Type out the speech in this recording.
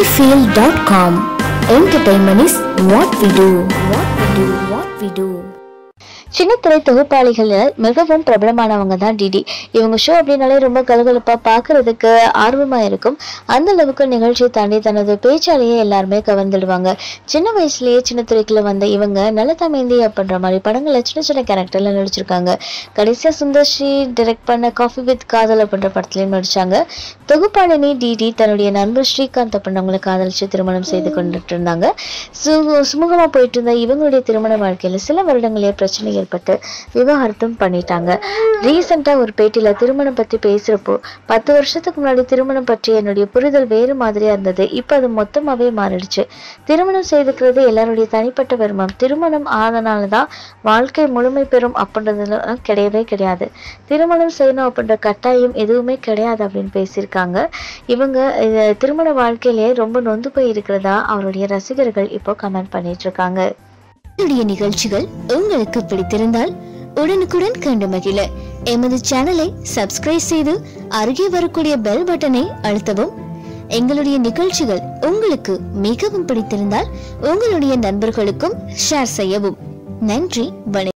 sunnyfield.com. Entertainment is what we do. What we do. What we do. சின்னத்திரை தொகுப்பாளிகளில் மிகவும் பிரபலமானவங்க தான் DD இவங்க show அப்படின்னாலே ரொம்ப கலகலப்பா பார்க்கறதுக்கு ஆர்வமா இருக்கும் அந்த அளவுக்கு நிகழ்ச்சியை தாண்டி தனது பேச்சாலேயே எல்லாருமே கவர்ந்துடுவாங்க சின்ன வயசுலயே சின்னத்திரைக்குள்ள வந்த இவங்க நலத்தமேந்தி அப்படின்ற மாதிரி படங்கள்ல சின்ன சின்ன கேரக்டர்ல நடிச்சிருக்காங்க கடைசியா சுந்தர்ஷி டைரக்ட் பண்ண காஃபி வித் காதல் அப்படின்ற படத்துலயும் நடிச்சாங்க தொகுப்பாளினி டிடி தன்னுடைய நண்பர் ஸ்ரீகாந்த் அப்படின்றவங்களை காதலிச்சு திருமணம் செய்து கொண்டுட்டு இருந்தாங்க சு- சுமூகமா போயிட்டு இருந்த இவங்களுடைய திருமண வாழ்க்கையில சில வருடங்களே பிரச்சனை ஏற்பட்டு விவாகரத்தும் பண்ணிட்டாங்க ரீசெண்டா ஒரு பேட்டியில திருமணம் பத்தி பேசுறப்போ பத்து வருஷத்துக்கு முன்னாடி திருமணம் பற்றி என்னுடைய புரிதல் வேறு மாதிரியா இருந்தது இப்ப அது மொத்தமாவே மாறிடுச்சு திருமணம் செய்துக்கிறது எல்லாருடைய தனிப்பட்ட விரும்பம் திருமணம் ஆனனாலதான் வாழ்க்கை முழுமை பெறும் அப்படின்றதுலாம் கிடையவே கிடையாது திருமணம் செய்யணும் அப்படின்ற கட்டாயம் எதுவுமே கிடையாது அப்படின்னு பேசியிருக்காங்க இவங்க இது திருமண வாழ்க்கையிலேயே ரொம்ப நொந்து போய் இருக்கிறதா அவருடைய ரசிகர்கள் இப்போ கமெண்ட் பண்ணிட்டு இருக்காங்க எங்களுடைய நிகழ்ச்சிகள் உங்களுக்கு பிடித்திருந்தால் உடனுக்குடன் கண்டு மகிழ எமது சேனலை சப்ஸ்கிரைப் செய்து அருகே வரக்கூடிய பெல் பட்டனை அழுத்தவும் எங்களுடைய நிகழ்ச்சிகள் உங்களுக்கு மிகவும் பிடித்திருந்தால் உங்களுடைய நண்பர்களுக்கும் ஷேர் செய்யவும் நன்றி வணக்கம்